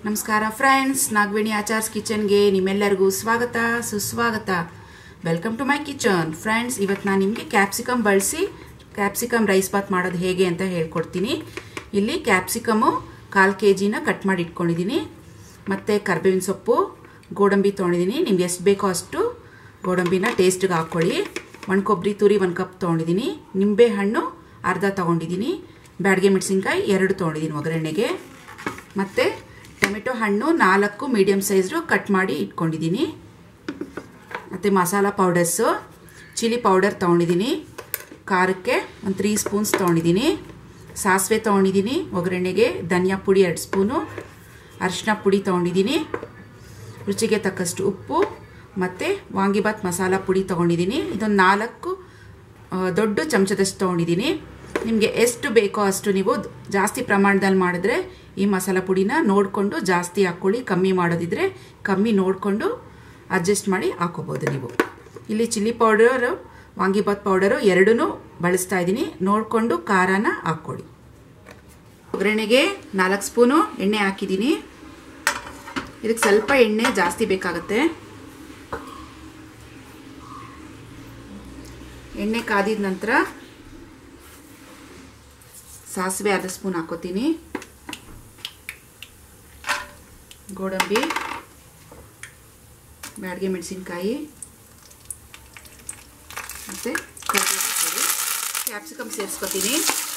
ನಮಸ್ಕಾರ ಫ್ರೆಂಡ್ಸ್ ನಾಗವೇಣಿ ಆಚಾರ್ಸ್ ಕಿಚನ್ಗೆ ನಿಮ್ಮೆಲ್ಲರಿಗೂ ಸ್ವಾಗತ ಸುಸ್ವಾಗತ welcome to my kitchen friends ಇವತ್ತು ನಾನು ನಿಮಗೆ ಕ್ಯಾಪ್ಸಿಕಮ್ ಬಳಸಿ ಕ್ಯಾಪ್ಸಿಕಮ್ ರೈಸ್ ಬಾತ್ ಮಾಡೋದು ಹೇಗೆ ಅಂತ ಹೇಳ್ಕೊಡ್ತೀನಿ ಇಲ್ಲಿ ಕ್ಯಾಪ್ಸಿಕಮು ಕಾಲು ಕೆ ಜಿನ ಕಟ್ ಮಾಡಿ ಇಟ್ಕೊಂಡಿದ್ದೀನಿ ಮತ್ತು ಕರ್ಬೇವಿನ ಸೊಪ್ಪು ಗೋಡಂಬಿ ತೊಗೊಂಡಿದ್ದೀನಿ ನಿಮ್ಗೆ ಎಷ್ಟು ಬೇಕೋ ಅಷ್ಟು ಗೋಡಂಬಿನ ಟೇಸ್ಟ್ಗೆ ಹಾಕ್ಕೊಳ್ಳಿ ಒಣ ಕೊಬ್ಬರಿ ತುರಿ ಒಂದು ಕಪ್ ತೊಗೊಂಡಿದ್ದೀನಿ ನಿಂಬೆ ಹಣ್ಣು ಅರ್ಧ ತೊಗೊಂಡಿದ್ದೀನಿ ಬ್ಯಾಡಿಗೆ ಮೆಣಸಿನ್ಕಾಯಿ ಎರಡು ತೊಗೊಂಡಿದ್ದೀನಿ ಒಗ್ಗರಣೆಗೆ ಮತ್ತು ಟೊಮೆಟೊ ಹಣ್ಣು ನಾಲ್ಕು ಮೀಡಿಯಮ್ ಸೈಜ್ದು ಕಟ್ ಮಾಡಿ ಇಟ್ಕೊಂಡಿದ್ದೀನಿ ಮತ್ತು ಮಸಾಲ ಪೌಡರ್ಸು ಚಿಲ್ಲಿ ಪೌಡರ್ ತೊಗೊಂಡಿದ್ದೀನಿ ಖಾರಕ್ಕೆ ಒಂದು ತ್ರೀ ಸ್ಪೂನ್ಸ್ ತೊಗೊಂಡಿದ್ದೀನಿ ಸಾಸಿವೆ ತೊಗೊಂಡಿದ್ದೀನಿ ಒಗ್ಗರಣೆಗೆ ಧನಿಯಾ ಪುಡಿ ಎರಡು ಸ್ಪೂನು ಅರಿಶಿನ ಪುಡಿ ತೊಗೊಂಡಿದ್ದೀನಿ ರುಚಿಗೆ ತಕ್ಕಷ್ಟು ಉಪ್ಪು ಮತ್ತು ವಾಂಗಿಬಾತ್ ಮಸಾಲ ಪುಡಿ ತೊಗೊಂಡಿದ್ದೀನಿ ಇದೊಂದು ನಾಲ್ಕು ದೊಡ್ಡ ಚಮಚದಷ್ಟು ತೊಗೊಂಡಿದ್ದೀನಿ ನಿಮಗೆ ಎಷ್ಟು ಬೇಕೋ ಅಷ್ಟು ನೀವು ಜಾಸ್ತಿ ಪ್ರಮಾಣದಲ್ಲಿ ಮಾಡಿದ್ರೆ ಈ ಮಸಾಲ ಪುಡಿನ ನೋಡಿಕೊಂಡು ಜಾಸ್ತಿ ಹಾಕ್ಕೊಳ್ಳಿ ಕಮ್ಮಿ ಮಾಡೋದಿದ್ರೆ ಕಮ್ಮಿ ನೋಡಿಕೊಂಡು ಅಡ್ಜಸ್ಟ್ ಮಾಡಿ ಹಾಕೋಬೋದು ನೀವು ಇಲ್ಲಿ ಚಿಲ್ಲಿ ಪೌಡರು ವಾಂಗಿಬಾತ್ ಪೌಡರು ಎರಡೂ ಬಳಸ್ತಾ ಇದ್ದೀನಿ ನೋಡಿಕೊಂಡು ಖಾರನ ಹಾಕ್ಕೊಳ್ಳಿ ಒಗ್ಗರಣೆಗೆ ನಾಲ್ಕು ಸ್ಪೂನು ಎಣ್ಣೆ ಹಾಕಿದ್ದೀನಿ ಇದಕ್ಕೆ ಸ್ವಲ್ಪ ಎಣ್ಣೆ ಜಾಸ್ತಿ ಬೇಕಾಗುತ್ತೆ ಎಣ್ಣೆ ಕಾದಿದ ನಂತರ ಸಾಸಿವೆ ಅರ್ಧ ಸ್ಪೂನ್ ಹಾಕೋತೀನಿ ಗೋಡಂಬಿ ಬ್ಯಾಡಿಗೆ ಮೆಣಸಿನ್ಕಾಯಿ ಮತ್ತು ಕರಿಬೇವು ಕ್ಯಾಪ್ಸಿಕಮ್ ಸೇರಿಸ್ಕೊತೀನಿ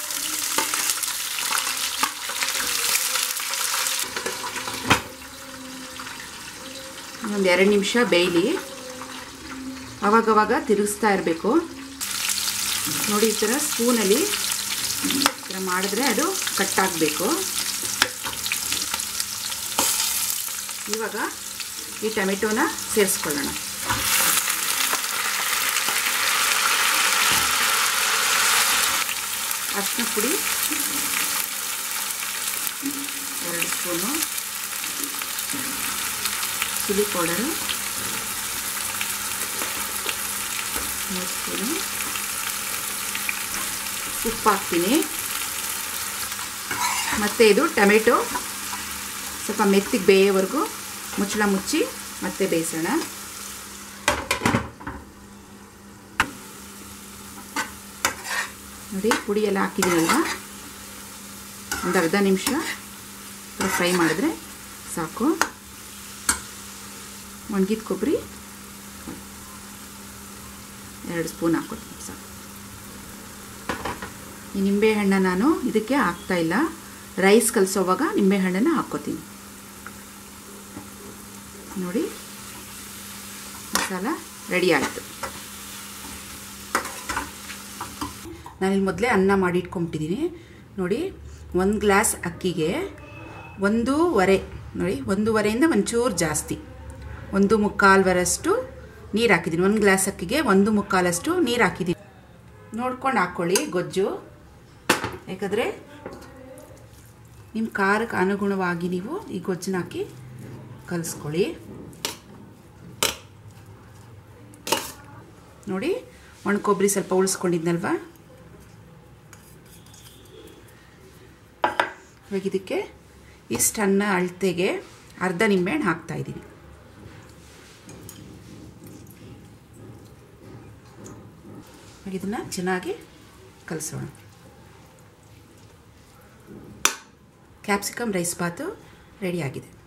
ಒಂದು ಎರಡು ನಿಮಿಷ ಬೇಯಲಿ ಅವಾಗವಾಗ ತಿರುಗಿಸ್ತಾ ಇರಬೇಕು ನೋಡಿ ಈ ಥರ ಸ್ಪೂನಲ್ಲಿ ಈ ಥರ ಮಾಡಿದ್ರೆ ಅದು ಕಟ್ಟಾಗಬೇಕು ಇವಾಗ ಈ ಟೊಮೆಟೊನ ಸೇರಿಸ್ಕೊಳ್ಳೋಣ ಅರಿಶಿನ ಪುಡಿ ಎರಡು ಸ್ಪೂನು ಚಿಲ್ಲಿ ಪೌಡರು ಮೂರು ಸ್ಪೂನು ಉಪ್ಪು ಹಾಕ್ತೀನಿ ಮತ್ತು ಇದು ಟೊಮೆಟೊ ಸ್ವಲ್ಪ ಮೆತ್ತಿಗೆ ಬೇಯೋವರೆಗೂ ಮುಚ್ಚಳ ಮುಚ್ಚಿ ಮತ್ತೆ ಬೇಯಿಸೋಣ ನೋಡಿ ಪುಡಿ ಎಲ್ಲ ಹಾಕಿದ್ದೀನಲ್ವ ಒಂದು ಅರ್ಧ ನಿಮಿಷ ಫ್ರೈ ಮಾಡಿದ್ರೆ ಸಾಕು ಒಣಗಿದ ಕೊಬ್ಬರಿ ಎರಡು ಸ್ಪೂನ್ ಹಾಕ್ಕೊಡ್ತೀನಿ ಸಾಕು ಈ ನಿಂಬೆಹಣ್ಣ ನಾನು ಇದಕ್ಕೆ ಹಾಕ್ತಾಯಿಲ್ಲ ರೈಸ್ ಕಲಿಸೋವಾಗ ನಿಂಬೆಹಣ್ಣನ್ನು ಹಾಕ್ಕೋತೀನಿ ನೋಡಿ ಮಸಾಲ ರೆಡಿ ಆಯಿತು ನಾನಿಲ್ಲಿ ಮೊದಲೇ ಅನ್ನ ಮಾಡಿ ಇಟ್ಕೊಂಬಿಟ್ಟಿದ್ದೀನಿ ನೋಡಿ ಒಂದು ಗ್ಲಾಸ್ ಅಕ್ಕಿಗೆ ಒಂದೂವರೆ ನೋಡಿ ಒಂದೂವರೆಯಿಂದ ಒಂಚೂರು ಜಾಸ್ತಿ ಒಂದು ಮುಕ್ಕಾಲ್ವರಷ್ಟು ನೀರು ಹಾಕಿದ್ದೀನಿ ಒಂದು ಗ್ಲಾಸ್ ಅಕ್ಕಿಗೆ ಒಂದು ಮುಕ್ಕಾಲಷ್ಟು ನೀರು ಹಾಕಿದ್ದೀನಿ ನೋಡ್ಕೊಂಡು ಹಾಕ್ಕೊಳ್ಳಿ ಗೊಜ್ಜು ಯಾಕಂದರೆ ನಿಮ್ಮ ಖಾರಕ್ಕೆ ಅನುಗುಣವಾಗಿ ನೀವು ಈ ಗೊಜ್ಜನ್ನ ಹಾಕಿ ಕಲಿಸ್ಕೊಳ್ಳಿ ನೋಡಿ ಒಣ ಕೊಬ್ಬರಿ ಸ್ವಲ್ಪ ಉಳಿಸ್ಕೊಂಡಿದ್ನಲ್ವ ಇವಾಗ ಇದಕ್ಕೆ ಇಷ್ಟನ್ನ ಅಳತೆಗೆ ಅರ್ಧ ನಿಂಬೆಹಣ್ಣು ಹಾಕ್ತಾಯಿದ್ದೀನಿ ಇದನ್ನು ಚೆನ್ನಾಗಿ ಕಲಿಸೋಣ ಕ್ಯಾಪ್ಸಿಕಮ್ ರೈಸ್ ಬಾತು ರೆಡಿಯಾಗಿದೆ